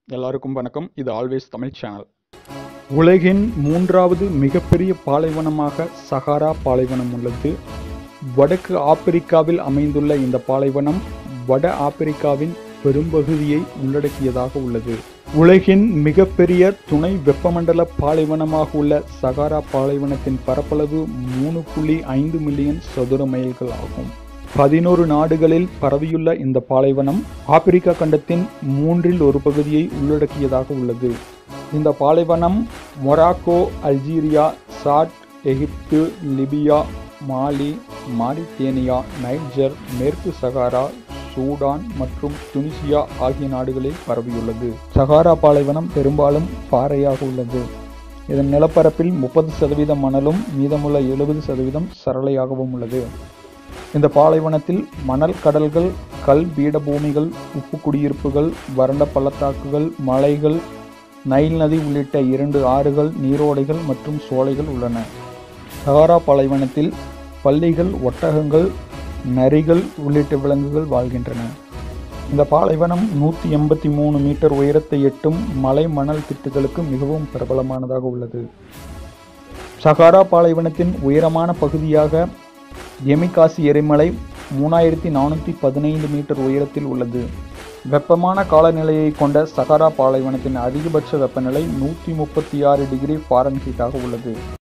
எல்லாருக்கும் வணக்கம் இது ஆல்வேஸ் தமிழ் சேனல் உலகின் மூன்றாவது மிகப்பெரிய பாலைவனமாக சஹாரா பாலைவனம் உள்ளது வடக்கு ஆப்பிரிக்காவில் அமைந்துள்ள இந்த பாலைவனம் வட ஆப்பிரிக்காவின் பெரும்பகுதியை உள்ளடக்கியதாக உள்ளது உலகின் மிகப்பெரிய துணை வெப்பமண்டல பாலைவனமாக உள்ள சகாரா பாலைவனத்தின் பரப்பளவு மூணு புள்ளி ஐந்து மில்லியன் சதுர மைல்கள் ஆகும் பதினோரு நாடுகளில் பரவியுள்ள இந்த பாலைவனம் ஆப்பிரிக்கா கண்டத்தின் மூன்றில் ஒரு பகுதியை உள்ளடக்கியதாக உள்ளது இந்த பாலைவனம் Morocco Algeria Chad Egypt Libya Mali Mauritania Niger மேற்கு சகாரா சூடான் மற்றும் துனிசியா ஆகிய நாடுகளில் பரவியுள்ளது சகாரா பாலைவனம் பெரும்பாலும் பாறையாக உள்ளது இதன் நிலப்பரப்பில் முப்பது சதவீதம் மணலும் மீதமுள்ள எழுபது சதவீதம் சரளையாகவும் உள்ளது இந்த பாலைவனத்தில் மணல் கடல்கள் கல் பீடபூமிகள் உப்பு குடியிருப்புகள் வறண்ட பள்ளத்தாக்குகள் மலைகள் நைல் நதி உள்ளிட்ட இரண்டு ஆறுகள் நீரோடைகள் மற்றும் சோலைகள் உள்ளன சகாரா பாலைவனத்தில் பள்ளிகள் ஒட்டகங்கள் நரிகள் உள்ளிட்ட விலங்குகள் வாழ்கின்றன இந்த பாலைவனம் நூற்றி எண்பத்தி மூணு மீட்டர் உயரத்தை எட்டும் மலை மணல் திட்டுகளுக்கு மிகவும் பிரபலமானதாக உள்ளது சகாரா பாலைவனத்தின் உயரமான பகுதியாக எமிகாசி எரிமலை மூணாயிரத்தி நானூற்றி பதினைந்து மீட்டர் உயரத்தில் உள்ளது வெப்பமான காலநிலையை கொண்ட சகாரா பாலைவனத்தின் அதிகபட்ச வெப்பநிலை நூற்றி முப்பத்தி ஆறு டிகிரி ஃபாரன்ஹீட்டாக உள்ளது